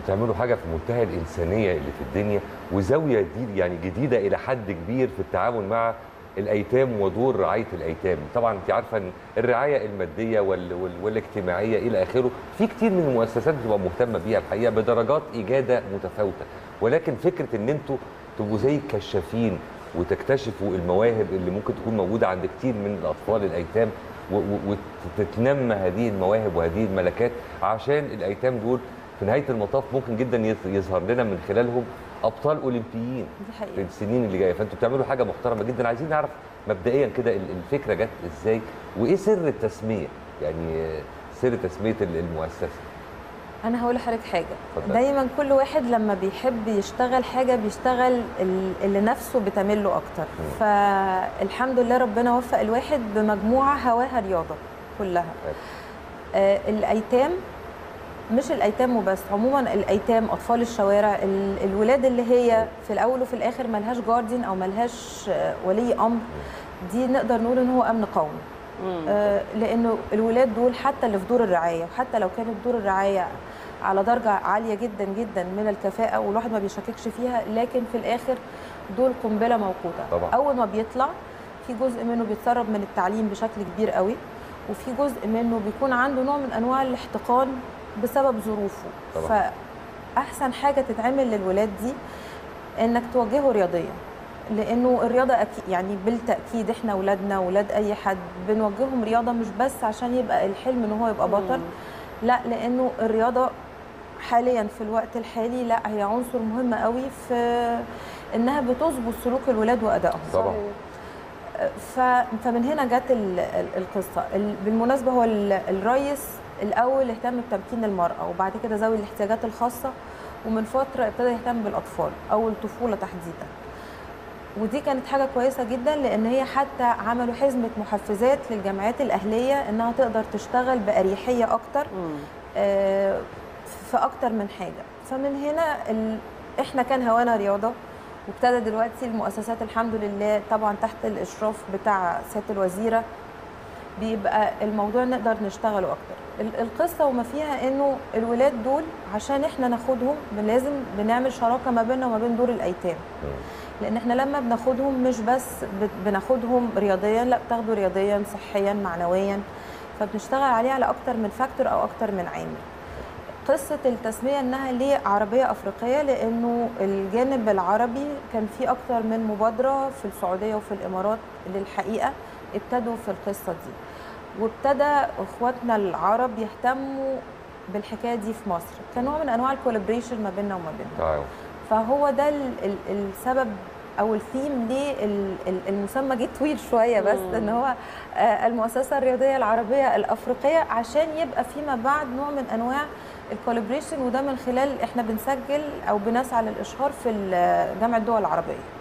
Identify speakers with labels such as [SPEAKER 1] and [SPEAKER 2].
[SPEAKER 1] بتعملوا حاجه في منتهى الانسانيه اللي في الدنيا وزاويه جديد يعني جديده الى حد كبير في التعامل مع الايتام ودور رعايه الايتام طبعا انت عارفه ان الرعايه الماديه وال... وال... والاجتماعيه الى اخره في كتير من المؤسسات بتبقى مهتمه بيها الحقيقه بدرجات اجاده متفاوته ولكن فكره ان انتوا تبقوا زي الكشافين وتكتشفوا المواهب اللي ممكن تكون موجوده عند كتير من الاطفال الايتام و- و- وتتنمى هذه المواهب وهذه الملكات عشان الايتام دول في نهايه المطاف ممكن جدا يظ- يظهر لنا من خلالهم ابطال اولمبيين
[SPEAKER 2] دي
[SPEAKER 1] في
[SPEAKER 2] حقيقه
[SPEAKER 1] السنين اللي جايه فانتوا بتعملوا حاجه محترمه جدا عايزين نعرف مبدئيا كده ال- الفكره جت ازاي وايه سر التسميه يعني آه، سر تسميه ال- المؤسسه
[SPEAKER 2] انا هقول لحضرتك حاجه
[SPEAKER 1] اتفضل.
[SPEAKER 2] دايما كل واحد لما بيحب يشتغل حاجه بيشتغل ال- اللي نفسه بتميل له اكتر فالحمد لله ربنا وفق الواحد بمجموعه هواها رياضه كلها آه الايتام مش الايتام وبس عموما الايتام اطفال الشوارع ال- الولاد اللي هي في الاول وفي الاخر ملهاش جاردين او ملهاش آه، ولي امر دي نقدر نقول ان هو امن قومي آه، لانه الولاد دول حتى اللي في دور الرعايه وحتى لو كانت دور الرعايه على درجه عاليه جدا جدا من الكفاءه والواحد ما بيشككش فيها لكن في الاخر دول قنبله موقوته
[SPEAKER 1] طبعا.
[SPEAKER 2] اول ما بيطلع في جزء منه بيتسرب من التعليم بشكل كبير قوي وفي جزء منه بيكون عنده نوع من انواع الاحتقان بسبب ظروفه
[SPEAKER 1] طبعا.
[SPEAKER 2] فاحسن حاجه تتعمل للولاد دي انك توجهه رياضيا لانه الرياضه أكيد يعني بالتاكيد احنا اولادنا واولاد اي حد بنوجههم رياضه مش بس عشان يبقى الحلم ان هو يبقى بطل لا لانه الرياضه حاليا في الوقت الحالي لا هي عنصر مهم قوي في انها بتظبط سلوك الولاد وادائهم
[SPEAKER 1] طبعا
[SPEAKER 2] ف... فمن هنا جت ال... ال- القصه ال... بالمناسبه هو ال... الرئيس الاول اهتم بتمكين المراه وبعد كده ذوي الاحتياجات الخاصه ومن فتره ابتدى يهتم بالاطفال او الطفوله تحديدا ودي كانت حاجه كويسه جدا لان هي حتى عملوا حزمه محفزات للجامعات الاهليه انها تقدر تشتغل باريحيه اكتر آه، في اكتر من حاجه فمن هنا ال... احنا كان هوانا رياضه وابتدى دلوقتي المؤسسات الحمد لله طبعا تحت الاشراف بتاع سياده الوزيره بيبقى الموضوع نقدر نشتغله اكتر ال- القصه وما فيها انه الولاد دول عشان احنا ناخدهم لازم بنعمل شراكه ما بيننا وما بين دور الايتام لان احنا لما بناخدهم مش بس بت- بناخدهم رياضيا لا بتاخده رياضيا صحيا معنويا فبنشتغل عليه على اكتر من فاكتور او اكتر من عامل قصه التسميه انها ليه عربيه افريقيه لانه الجانب العربي كان في اكتر من مبادره في السعوديه وفي الامارات للحقيقه ابتدوا في القصه دي وابتدى اخواتنا العرب يهتموا بالحكايه دي في مصر كنوع من انواع الكولابريشن ما بيننا وما بينهم
[SPEAKER 1] تعاون
[SPEAKER 2] فهو ده ال- ال- السبب او الثيم ليه ال- ال- المسمى جه طويل شويه بس ان هو آه، المؤسسه الرياضيه العربيه الافريقيه عشان يبقى فيما بعد نوع من انواع الكولابريشن وده من خلال احنا بنسجل او بنسعى للاشهار في ال- جامعه الدول العربيه